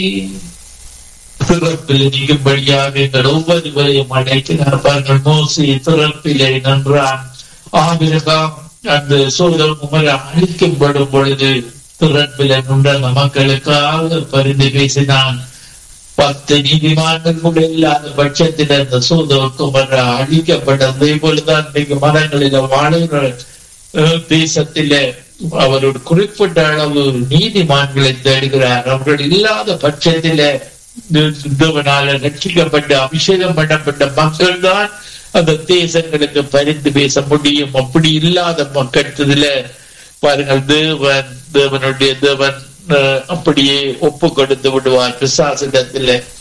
பிறப்பில் நீங்கும்படியாக எங்கள் ஒவ்வொருவரையும் அழைக்கிறார் பாருங்கள் மோசி பிறப்பிலே நன்றான் ஆபிரகாம் அந்த சோதம் உமரை அழிக்கப்படும் பொழுது பிறப்பில நின்ற மக்களுக்காக பரிந்து பேசினான் பத்து நீதிமான்கள் கூட இல்லாத பட்சத்தில் அந்த சோதகுமர அழிக்கப்பட்டது போலதான் இன்னைக்கு மதங்களில வாழ்கிற அஹ், தேசத்திலே அவர் ஒரு குறிப்பிட்ட அளவு நீதிமான்களை தேடுகிறார் அவர்கள் இல்லாத பட்சத்திலே தே- தேவனால ரட்சிக்கப்பட்ட அபிஷேகம் பண்ணப்பட்ட மக்கள் தான் அந்த தேசங்களுக்கு பரிந்து பேச முடியும் அப்படி இல்லாத மக்கள் பாருங்கள் தேவன் தேவனுடைய தேவன் அஹ், அப்படியே ஒப்பு கொடுத்து விடுவார் பிசாசிடத்துல